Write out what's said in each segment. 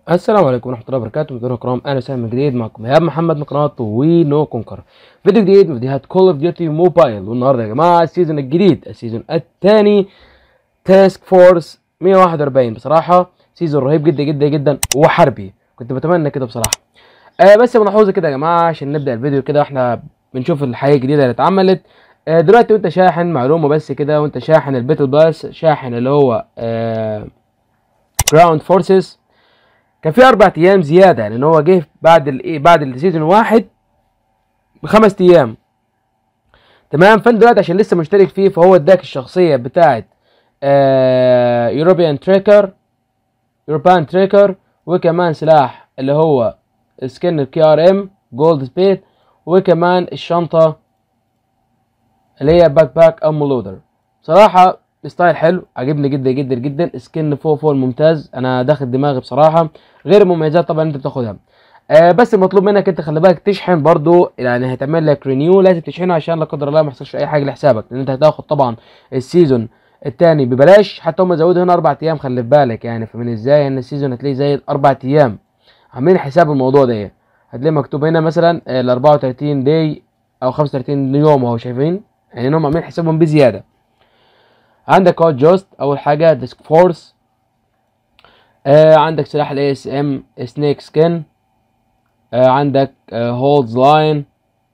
السلام عليكم ورحمة الله وبركاته مدير الكرام أهلا وسهلا من جديد معكم إيهاب محمد من قناة وي نو كونكر فيديو جديد من فيديوهات كول اوف ديوتي موبايل والنهاردة يا جماعة السيزون الجديد السيزون الثاني تاسك فورس 141 بصراحة سيزون رهيب جدا جدا جدا وحربي كنت بتمنى كده بصراحة آه بس ملاحظة كده يا جماعة عشان نبدأ الفيديو كده احنا بنشوف الحياة الجديدة اللي اتعملت آه دلوقتي وانت شاحن معلومة بس كده وانت شاحن البيتل باس شاحن اللي هو آه جراوند فورسز كان في اربع ايام زياده لان هو جه بعد الايه بعد السيزون واحد بخمس ايام تمام فانت دلوقتي عشان لسه مشترك فيه فهو اداك الشخصيه بتاعت يوروبيان تريكر يوروبيان تريكر وكمان سلاح اللي هو سكن الكي ار ام جولد سبيد وكمان الشنطه اللي هي باك باك ام لودر بصراحه ستايل حلو عجبني جدا جدا جدا سكن فوق فوق ممتاز انا داخل دماغي بصراحه غير المميزات طبعا انت بتاخدها آه بس المطلوب منك انت خلي بالك تشحن برضو يعني هيتعمل لك رينيو لازم تشحنه عشان لا قدر الله ما يحصلش اي حاجه لحسابك لان انت هتاخد طبعا السيزون الثاني ببلاش حتى هم زودوا هنا اربع ايام خلي بالك يعني فمن ازاي ان السيزون هتلاقيه زايد اربع ايام عاملين حساب الموضوع ده هتلاقي مكتوب هنا مثلا ال 34 دي او 35 يوم اهو شايفين يعني انهم عاملين حسابهم بزياده عندك اهو جوست اول حاجه ديسك فورس آه عندك سلاح الاي اس ام سنيك سكين آه عندك هولدز آه لاين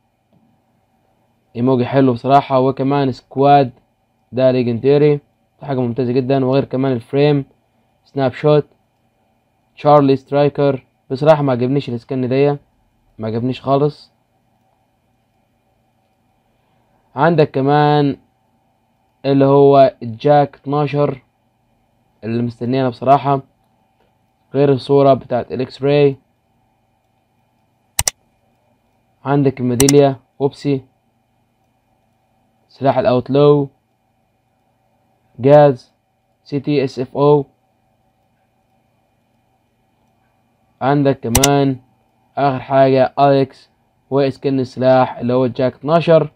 ايموجي حلو بصراحه وكمان سكواد ده ليجندري حاجه ممتازه جدا وغير كمان الفريم سناب شوت تشارلي سترايكر بصراحه ما عجبنيش السكن دي ما عجبنيش خالص عندك كمان اللي هو جاك 12 اللي مستنينا بصراحة غير الصورة بتاعت الاكس راي عندك الميداليا وبسي سلاح الاوتلو جاز سي تي اس اف او عندك كمان اخر حاجة اليكس واسكن السلاح اللي هو جاك 12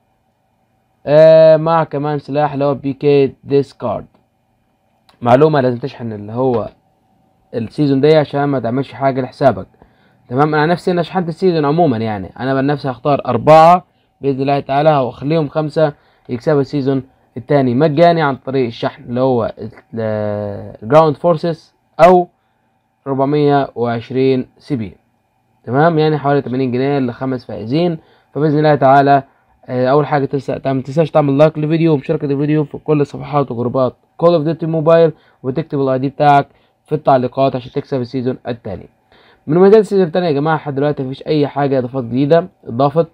آه مع كمان سلاح اللي هو بي كي ديسكارد معلومة لازم تشحن اللي هو السيزون ده عشان ما تعملش حاجة لحسابك تمام انا نفسي انا شحنت السيزون عموما يعني انا بنفسي هختار اربعة باذن الله تعالى واخليهم خمسة يكسبوا السيزون التاني مجاني عن طريق الشحن اللي هو جراوند فورسز او 420 سي بي تمام يعني حوالي 80 جنيه لخمس فائزين فباذن الله تعالى اول حاجه تنسى ما تنساش تعمل لايك للفيديو ومشاركه الفيديو في كل صفحات وجروبات كول اوف ديوتي موبايل وتكتب الاي دي بتاعك في التعليقات عشان تكسب السيزون الثاني من مميزات السيزون الثاني يا جماعه لحد دلوقتي مفيش اي حاجه اضافات جديده اضافت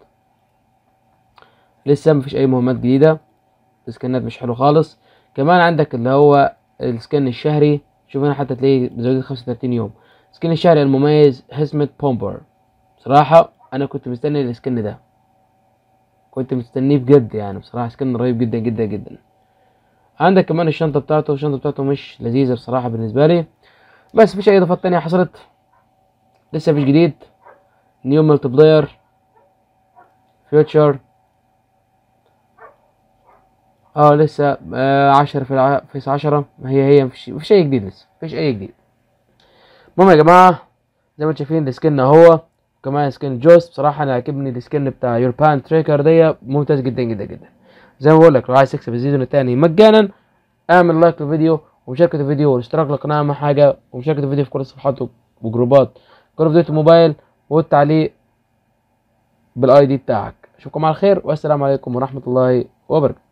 لسه مفيش اي مهمات جديده السكنات مش حلو خالص كمان عندك اللي هو السكن الشهري شوف هنا حتى تلاقيه بزودة 35 يوم السكن الشهري المميز حزمة بومبر بصراحة أنا كنت مستني السكن ده كنت مستنيه بجد يعني بصراحة سكن رهيب جدا جدا جدا عندك كمان الشنطة بتاعته الشنطة بتاعته مش لذيذة بصراحة بالنسبة لي بس مفيش أي إضافات تانية حصلت لسه مفيش جديد نيو ملتي بلاير فيوتشر اه لسه آه عشرة في الع... في عشرة هي هي مفيش مفيش أي جديد لسه مفيش أي جديد المهم يا جماعة زي ما انتم شايفين السكن اهو كمان سكن جوست بصراحه انا عاجبني السكن بتاع يوربان تريكر دي ممتاز جدا جدا جدا زي ما بقول لك لو عايز تكسب السيزون الثاني مجانا اعمل لايك للفيديو ومشاركة الفيديو والاشتراك للقناه اهم حاجه ومشاركة الفيديو في كل الصفحات وجروبات كل فيديو موبايل والتعليق بالاي دي بتاعك اشوفكم على خير والسلام عليكم ورحمه الله وبركاته